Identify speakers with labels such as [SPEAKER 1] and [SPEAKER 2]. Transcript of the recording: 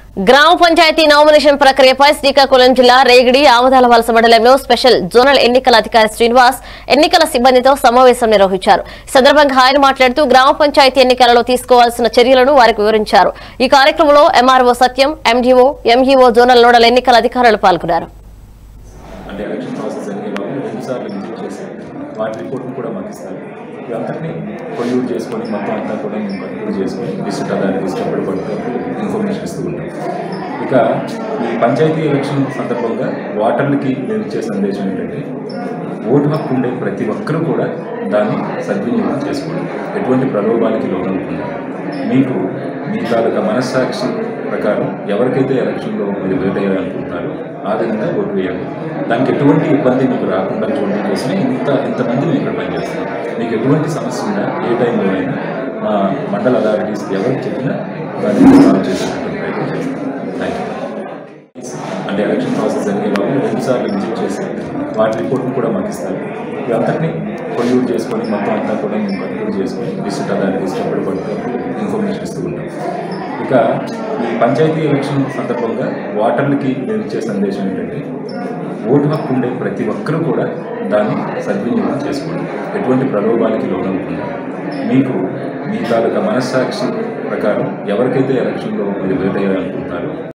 [SPEAKER 1] గ్రామ పంచాయతీ నామినేషన్ ప్రక్రియపై శ్రీకాకుళం జిల్లా రేగిడి ఆమదాల వలస మండలంలో స్పెషల్ జోనల్ ఎన్నికల అధికారి శ్రీనివాస్ ఎన్నికల సిబ్బందితో సమావేశం నిర్వహించారు ఈ సందర్భంగా ఆయన మాట్లాడుతూ గ్రామ పంచాయతీ ఎన్నికలలో తీసుకోవాల్సిన చర్యలను వారికి వివరించారు ఈ కార్యక్రమంలో MRO Satyam MDO MEO zonal nodal ఎన్నికల అధికారులు పాల్గొన్నారు
[SPEAKER 2] అంటే ఎలక్షన్ ప్రాసెస్ జరిగే వాళ్ళు రెండుసార్లు విజిట్ చేసి వాటి రిపోర్ట్ని కూడా మాకు ఇస్తారు ఇదంతటినీ పొల్యూట్ చేసుకొని మొత్తం అంతా కూడా మేము కన్క్లూడ్ చేసుకొని డిస్ట్రిక్ట్ అథారిటీస్ ఎప్పటికప్పుడు ఇన్ఫర్మేషన్ ఇస్తూ ఉంటాం ఇక ఈ పంచాయతీ ఎలక్షన్ సందర్భంగా ఓటర్లకి మేము ఇచ్చే సందేశం ఏంటంటే ఓటు హక్కు ఉండే ప్రతి ఒక్కరూ కూడా దాన్ని సద్వినియోగం చేసుకోండి ఎటువంటి ప్రలోభాలకి లోనవ్వకుండా మీకు మీ తాలూకా మనస్సాక్షి ప్రకారం ఎవరికైతే ఎలక్షన్లో మీరు వేటేయాలనుకుంటున్నారో ఆ విధంగా ఓటు వేయాలి దానికి ఎటువంటి ఇబ్బంది మీకు రాకుండా చూడడం కోసమే ఇంత ఇంతమంది మేము ఇక్కడ పనిచేస్తాం మీకు ఎటువంటి సమస్య ఉన్నా ఏ టైంలో అయినా మా మండల అథారిటీస్ ఎవరికి చెప్పినా దాన్ని సాల్వ్ చేసేటువంటి ప్రయత్నం చేస్తాం థ్యాంక్ యూ అంటే ఎలక్షన్ ప్రాసెస్ జరిగే వాళ్ళు రెండుసార్లు విజిట్ చేసి వాటి రిపోర్ట్ని కూడా మాకు ఇస్తారు ఇదంతటినీ పొల్యూట్ చేసుకొని మొత్తం అంతా కూడా మేము కన్క్లూడ్ చేసుకొని డిస్ట్రిక్ట్ అథారిటీస్ ఎప్పటికప్పుడు ఇన్ఫర్మేషన్ ఇస్తూ ఉంటాం ఇక ఈ పంచాయతీ ఎలక్షన్ సందర్భంగా ఓటర్లకి మేము ఇచ్చే సందేశం ఏంటంటే ఓటు హక్కు ఉండే ప్రతి ఒక్కరూ కూడా దాన్ని సద్వినియోగం చేసుకోండి ఎటువంటి ప్రలోభాలకి లోనవ్వకుండా మీకు మీ తాలూకా మనస్సాక్షి ప్రకారం ఎవరికైతే ఎలక్షన్లో మీరు వేటేయాలనుకుంటున్నారో